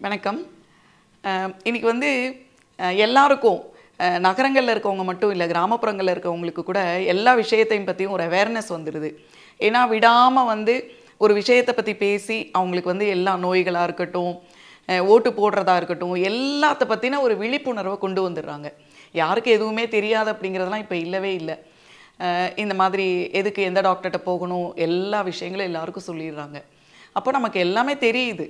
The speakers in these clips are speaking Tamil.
வணக்கம் அஹ் இன்னைக்கு வந்து அஹ் எல்லாருக்கும் அஹ் நகரங்கள்ல இருக்கவங்க மட்டும் இல்லை கிராமப்புறங்களில் இருக்கவங்களுக்கு கூட எல்லா விஷயத்தையும் பற்றியும் ஒரு அவேர்னஸ் வந்துடுது ஏன்னா விடாமல் வந்து ஒரு விஷயத்தை பற்றி பேசி அவங்களுக்கு வந்து எல்லா நோய்களாக இருக்கட்டும் அஹ் ஓட்டு போடுறதா இருக்கட்டும் எல்லாத்த பற்றின ஒரு விழிப்புணர்வை கொண்டு வந்துடுறாங்க யாருக்கு எதுவுமே தெரியாது அப்படிங்கிறதெல்லாம் இப்போ இல்லவே இல்லை அஹ் இந்த மாதிரி எதுக்கு எந்த டாக்டர்கிட்ட போகணும் எல்லா விஷயங்களும் எல்லாருக்கும் சொல்லிடுறாங்க அப்போ நமக்கு எல்லாமே தெரியுது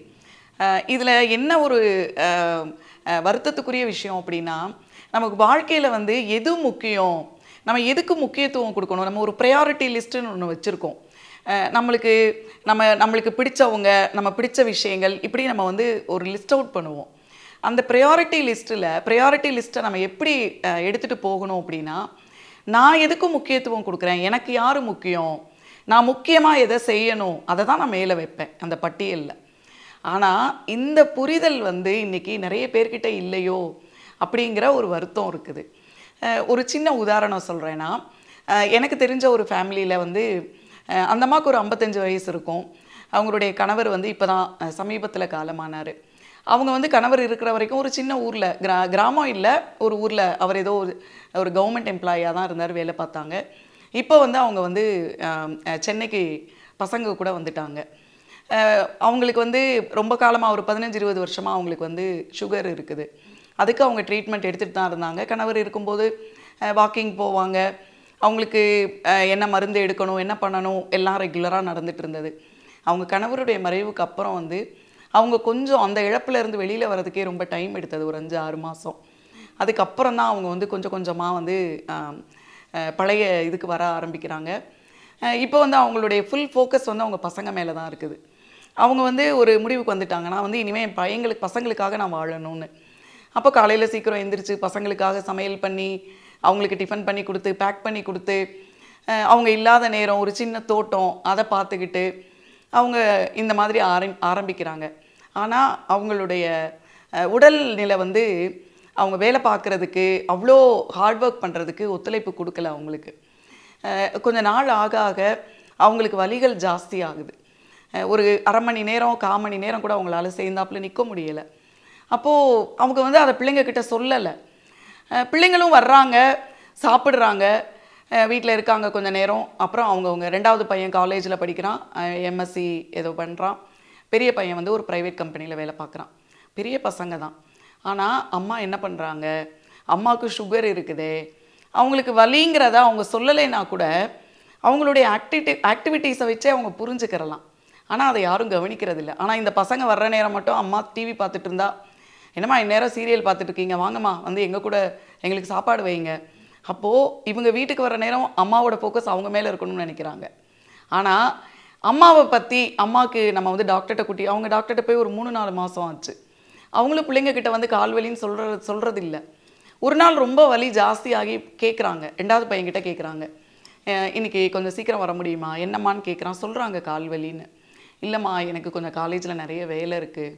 இதில் என்ன ஒரு அஹ், அஹ், வருத்தத்துக்குரிய விஷயம் அப்படின்னா நமக்கு வாழ்க்கையில் வந்து எது முக்கியம் நம்ம எதுக்கு முக்கியத்துவம் கொடுக்கணும் நம்ம ஒரு ப்ரையாரிட்டி லிஸ்ட்டுன்னு ஒன்று வச்சுருக்கோம் நம்மளுக்கு நம்ம நம்மளுக்கு பிடிச்சவங்க நம்ம பிடிச்ச விஷயங்கள் இப்படி நம்ம வந்து ஒரு லிஸ்ட் அவுட் பண்ணுவோம் அந்த ப்ரையாரிட்டி லிஸ்ட்டில் ப்ரையாரிட்டி லிஸ்ட்டை நம்ம எப்படி எடுத்துகிட்டு போகணும் அப்படின்னா நான் எதுக்கு முக்கியத்துவம் கொடுக்குறேன் எனக்கு யார் முக்கியம் நான் முக்கியமாக எதை செய்யணும் அதை தான் நான் மேலே வைப்பேன் அந்த பட்டியலில் ஆனால் இந்த புரிதல் வந்து இன்னைக்கு நிறைய பேர்கிட்ட இல்லையோ அப்படிங்கிற ஒரு வருத்தம் இருக்குது அஹ் ஒரு சின்ன உதாரணம் சொல்கிறேன்னா எனக்கு தெரிஞ்ச ஒரு ஃபேமிலியில் வந்து அஹ் அந்த அம்மாவுக்கு ஒரு ஐம்பத்தஞ்சு வயசு இருக்கும் அவங்களுடைய கணவர் வந்து இப்போ தான் சமீபத்தில் காலமானார் அவங்க வந்து கணவர் இருக்கிற வரைக்கும் ஒரு சின்ன ஊரில் கிரா கிராமம் இல்லை ஒரு ஊரில் அவர் ஏதோ ஒரு ஒரு கவர்மெண்ட் எம்ப்ளாயியாக தான் இருந்தார் வேலை பார்த்தாங்க இப்போ வந்து அவங்க வந்து அஹ், அஹ், சென்னைக்கு பசங்க கூட வந்துட்டாங்க அஹ், அவங்களுக்கு வந்து ரொம்ப காலமாக ஒரு பதினஞ்சு இருபது வருஷமாக அவங்களுக்கு வந்து சுகர் இருக்குது அதுக்கு அவங்க ட்ரீட்மெண்ட் எடுத்துகிட்டு தான் இருந்தாங்க கணவர் இருக்கும்போது வாக்கிங் போவாங்க அவங்களுக்கு அஹ், என்ன மருந்து எடுக்கணும் என்ன பண்ணணும் எல்லாம் ரெகுலராக நடந்துட்டு இருந்தது அவங்க கணவருடைய மறைவுக்கு அப்புறம் வந்து அவங்க கொஞ்சம் அந்த இழப்புல இருந்து வெளியில் வர்றதுக்கே ரொம்ப டைம் எடுத்தது ஒரு அஞ்சு ஆறு மாதம் அதுக்கப்புறம் தான் அவங்க வந்து கொஞ்சம் கொஞ்சமாக வந்து ஆம், அஹ், பழைய இதுக்கு வர ஆரம்பிக்கிறாங்க அஹ், இப்போ வந்து அவங்களுடைய ஃபுல் ஃபோக்கஸ் வந்து அவங்க பசங்க மேலே தான் இருக்குது அவங்க வந்து ஒரு முடிவுக்கு வந்துட்டாங்க நான் வந்து இனிமேல் என் பையங்களுக்கு பசங்களுக்காக நான் வாழணும்னு அப்போ காலையில் சீக்கிரம் எந்திரிச்சு பசங்களுக்காக சமையல் பண்ணி அவங்களுக்கு டிஃபன் பண்ணி கொடுத்து பேக் பண்ணி கொடுத்து அஹ், அவங்க இல்லாத நேரம் ஒரு சின்ன தோட்டம் அதை பார்த்துக்கிட்டு அவங்க இந்த மாதிரி ஆரம் ஆரம்பிக்கிறாங்க ஆனால் அவங்களுடைய அஹ், உடல் நிலை வந்து அவங்க வேலை பார்க்குறதுக்கு அவ்வளோ ஹார்ட் ஒர்க் பண்ணுறதுக்கு ஒத்துழைப்பு கொடுக்கல அவங்களுக்கு அஹ், கொஞ்ச நாள் ஆக ஆக அவங்களுக்கு வலிகள் ஜாஸ்தி ஆகுது அஹ், ஒரு அரை மணி நேரம் கால் மணி நேரம் கூட அவங்களால சேர்ந்தாப்புல நிற்க முடியலை அப்போது அவங்க வந்து அதை பிள்ளைங்க கிட்ட சொல்லலை அஹ், பிள்ளைங்களும் வர்றாங்க சாப்பிட்றாங்க வீட்டில் இருக்காங்க கொஞ்ச நேரம் அப்புறம் அவங்கவுங்க ரெண்டாவது பையன் காலேஜில் படிக்கிறான் எம்எஸ்சி ஏதோ பண்ணுறான் பெரிய பையன் வந்து ஒரு ப்ரைவேட் கம்பெனியில் வேலை பார்க்குறான் பெரிய பசங்க தான் ஆனால் அம்மா என்ன பண்ணுறாங்க அம்மாவுக்கு சுகர் இருக்குதே அவங்களுக்கு வலிங்கிறத அவங்க சொல்லலைன்னா கூட அவங்களுடைய ஆக்டிவிட்டி ஆக்டிவிட்டீஸை வச்சே அவங்க புரிஞ்சுக்கிறலாம் ஆனால் அதை யாரும் கவனிக்கிறதில்ல ஆனால் இந்த பசங்க வர்ற நேரம் மட்டும் அம்மா டிவி பார்த்துட்டு இருந்தா என்னம்மா இந்நேரம் சீரியல் பார்த்துட்டு இருக்கீங்க வாங்கம்மா வந்து எங்கள் கூட எங்களுக்கு சாப்பாடு வைங்க அப்போது இவங்க வீட்டுக்கு வர நேரம் அம்மாவோட ஃபோக்கஸ் அவங்க மேலே இருக்கணும்னு நினைக்கிறாங்க ஆனால் அம்மாவை பற்றி அம்மாவுக்கு நம்ம வந்து டாக்டர்கிட்ட கூட்டி அவங்க டாக்டர்கிட்ட போய் ஒரு மூணு நாலு மாதம் ஆச்சு அவங்களும் பிள்ளைங்க கிட்ட வந்து கால் வலின்னு சொல்கிற சொல்கிறது இல்லை ஒரு நாள் ரொம்ப வலி ஜாஸ்தியாகி கேட்குறாங்க ரெண்டாவது பையன்கிட்ட கேட்குறாங்க இன்னைக்கு கொஞ்சம் சீக்கிரம் வர முடியுமா என்னம்மான்னு கேட்குறான் சொல்கிறாங்க கால் வலின்னு இல்லைம்மா எனக்கு கொஞ்சம் காலேஜில் நிறைய வேலை இருக்குது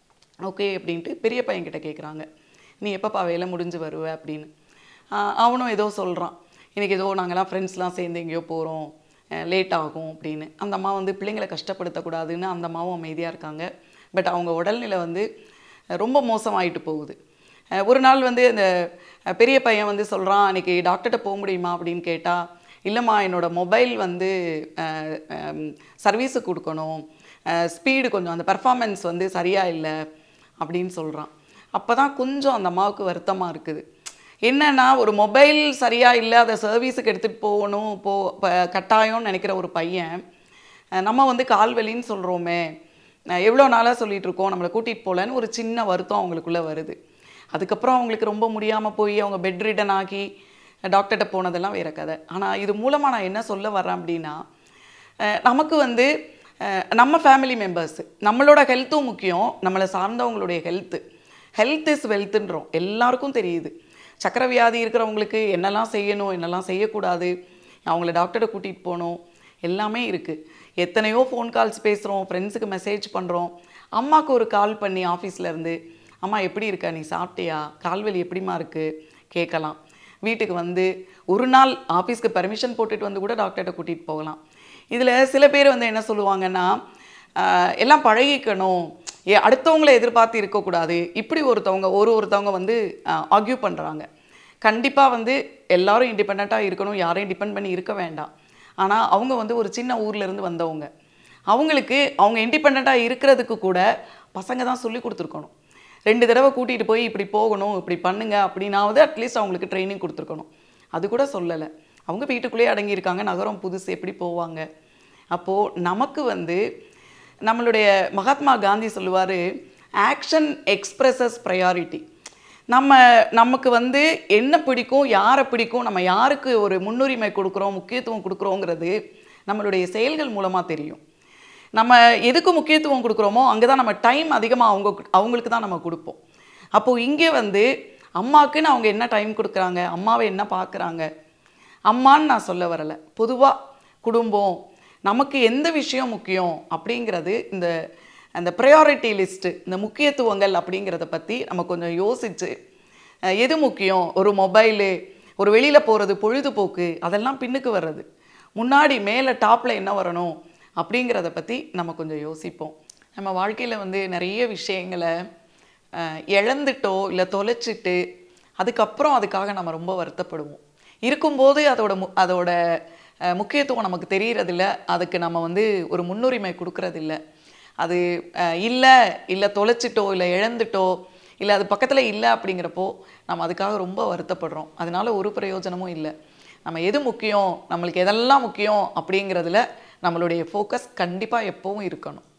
ஓகே அப்படின்ட்டு பெரிய பையன்கிட்ட கேட்குறாங்க நீ எப்பப்பா வேலை முடிஞ்சு வருவ அப்படின்னு ஆஹ் அவனும் ஏதோ சொல்கிறான் இன்னைக்கு ஏதோ நாங்கள்லாம் ஃப்ரெண்ட்ஸ்லாம் சேர்ந்து எங்கேயோ போகிறோம் லேட் ஆகும் அப்படின்னு அந்த அம்மா வந்து பிள்ளைங்களை கஷ்டப்படுத்தக்கூடாதுன்னு அந்த அம்மாவும் அமைதியாக இருக்காங்க பட் அவங்க உடல்நிலை வந்து அஹ் ரொம்ப மோசமாயிட்டு போகுது அஹ் ஒரு நாள் வந்து அந்த அஹ் பெரிய பையன் வந்து சொல்கிறான் அன்றைக்கி டாக்டர்கிட்ட போக முடியுமா அப்படின்னு கேட்டால் இல்லைம்மா என்னோட மொபைல் வந்து சர்வீஸுக்கு கொடுக்கணும் ஸ்பீடு கொஞ்சம் அந்த பெர்ஃபார்மன்ஸ் வந்து சரியாக இல்லை அப்படின்னு சொல்கிறான் அப்போ தான் கொஞ்சம் அந்த அம்மாவுக்கு வருத்தமாக இருக்குது என்னன்னா ஒரு மொபைல் சரியாக இல்லை அதை சர்வீஸுக்கு எடுத்துகிட்டு போகணும் போ ப- கட்டாயம்னு நினைக்கிற ஒரு பையன் அஹ் நம்ம வந்து கால்வலின்னு சொல்கிறோமே எவ்வளோ நாளாக சொல்லிட்டு இருக்கோம் நம்மளை கூட்டிகிட்டு போகலன்னு ஒரு சின்ன வருத்தம் அவங்களுக்குள்ளே வருது அதுக்கப்புறம் அவங்களுக்கு ரொம்ப முடியாமல் போய் அவங்க பெட் ரிட்டன் ஆகி டாக்டர்கிட்ட போனதெல்லாம் வேற கதை ஆனால் இது மூலமாக நான் என்ன சொல்ல வரேன் அப்படின்னா அஹ் நமக்கு வந்து அஹ் நம்ம ஃபேமிலி மெம்பர்ஸ் நம்மளோட ஹெல்த்தும் முக்கியம் நம்மளை சார்ந்தவங்களுடைய ஹெல்த்து ஹெல்த் இஸ் வெல்த்துன்றோம் எல்லாருக்கும் தெரியுது சக்கரை வியாதி இருக்கிறவங்களுக்கு என்னெல்லாம் செய்யணும் என்னெல்லாம் செய்யக்கூடாது அவங்கள டாக்டர்கிட்ட கூட்டிகிட்டு போகணும் எல்லாமே இருக்குது எத்தனையோ ஃபோன் கால்ஸ் பேசுகிறோம் ஃப்ரெண்ட்ஸுக்கு மெசேஜ் பண்ணுறோம் அம்மாவுக்கு ஒரு கால் பண்ணி ஆஃபீஸ்ல இருந்து அம்மா எப்படி இருக்க நீ சாப்பிட்டியா கால்வலி எப்படிம்மா இருக்குது கேட்கலாம் வீட்டுக்கு வந்து ஒரு நாள் ஆஃபீஸ்க்கு பர்மிஷன் போட்டுட்டு வந்து கூட டாக்டர்கிட்ட கூட்டிகிட்டு போகலாம் இதில் சில பேர் வந்து என்ன சொல்லுவாங்கன்னா ஆஹ், எல்லாம் பழகிக்கணும் ஏ அடுத்தவங்களை எதிர்பார்த்து இருக்கக்கூடாது இப்படி ஒருத்தவங்க ஒரு ஒருத்தவங்க வந்து ஆர்கியூ பண்ணுறாங்க கண்டிப்பாக வந்து எல்லாரும் இண்டிபெண்ட்டாக இருக்கணும் யாரையும் டிபெண்ட் பண்ணி இருக்க வேண்டாம் ஆனால் அவங்க வந்து ஒரு சின்ன ஊர்ல இருந்து வந்தவங்க அவங்களுக்கு அவங்க இண்டிபெண்ட்டாக இருக்கிறதுக்கு கூட பசங்க தான் சொல்லி கொடுத்துருக்கணும் ரெண்டு தடவை கூட்டிகிட்டு போய் இப்படி போகணும் இப்படி பண்ணுங்க அப்படின்னாவது அட்லீஸ்ட் அவங்களுக்கு ட்ரைனிங் கொடுத்துருக்கணும் அது கூட சொல்லலை அவங்க வீட்டுக்குள்ளேயே அடங்கியிருக்காங்க நகரம் புதுசு எப்படி போவாங்க அப்போது நமக்கு வந்து நம்மளுடைய மகாத்மா காந்தி சொல்லுவார் ஆக்ஷன் எக்ஸ்பிரஸஸ் ப்ரையாரிட்டி நம்ம நமக்கு வந்து என்ன பிடிக்கும் யாரை பிடிக்கும் நம்ம யாருக்கு ஒரு முன்னுரிமை கொடுக்குறோம் முக்கியத்துவம் கொடுக்குறோங்கிறது நம்மளுடைய செயல்கள் மூலமாக தெரியும் நம்ம எதுக்கு முக்கியத்துவம் கொடுக்குறோமோ அங்கே தான் நம்ம டைம் அதிகமாக அவங்க அவங்களுக்கு தான் நம்ம கொடுப்போம் அப்போது இங்கே வந்து அம்மாக்குன்னு அவங்க என்ன டைம் கொடுக்குறாங்க அம்மாவை என்ன பார்க்குறாங்க அம்மான்னு நான் சொல்ல வரலை பொதுவாக குடும்பம் நமக்கு எந்த விஷயம் முக்கியம் அப்படிங்கிறது இந்த அந்த ப்ரையாரிட்டி லிஸ்ட்டு இந்த முக்கியத்துவங்கள் அப்படிங்கிறத பற்றி நம்ம கொஞ்சம் யோசித்து அஹ், எது முக்கியம் ஒரு மொபைலு ஒரு வெளியில் போகிறது பொழுதுபோக்கு அதெல்லாம் பின்னுக்கு வர்றது முன்னாடி மேலே டாப்பில் என்ன வரணும் அப்படிங்கிறத பற்றி நம்ம கொஞ்சம் யோசிப்போம் நம்ம வாழ்க்கையில் வந்து நிறைய விஷயங்களை அஹ், இழந்துட்டோ இல்லை தொலைச்சிட்டு அதுக்கப்புறம் அதுக்காக நம்ம ரொம்ப வருத்தப்படுவோம் இருக்கும்போது அதோட மு அதோட அஹ், முக்கியத்துவம் நமக்கு தெரியறதில்ல அதுக்கு நம்ம வந்து ஒரு முன்னுரிமை கொடுக்கறதில்ல அது இல்லை இல்லை தொலைச்சிட்டோ இல்லை இழந்துட்டோ இல்லை அது பக்கத்தில் இல்லை அப்படிங்கிறப்போ நம்ம அதுக்காக ரொம்ப வருத்தப்படுறோம் அதனால ஒரு பிரயோஜனமும் இல்லை நம்ம எது முக்கியம் நம்மளுக்கு எதெல்லாம் முக்கியம் அப்படிங்கிறதுல நம்மளுடைய ஃபோக்கஸ் கண்டிப்பாக எப்போவும் இருக்கணும்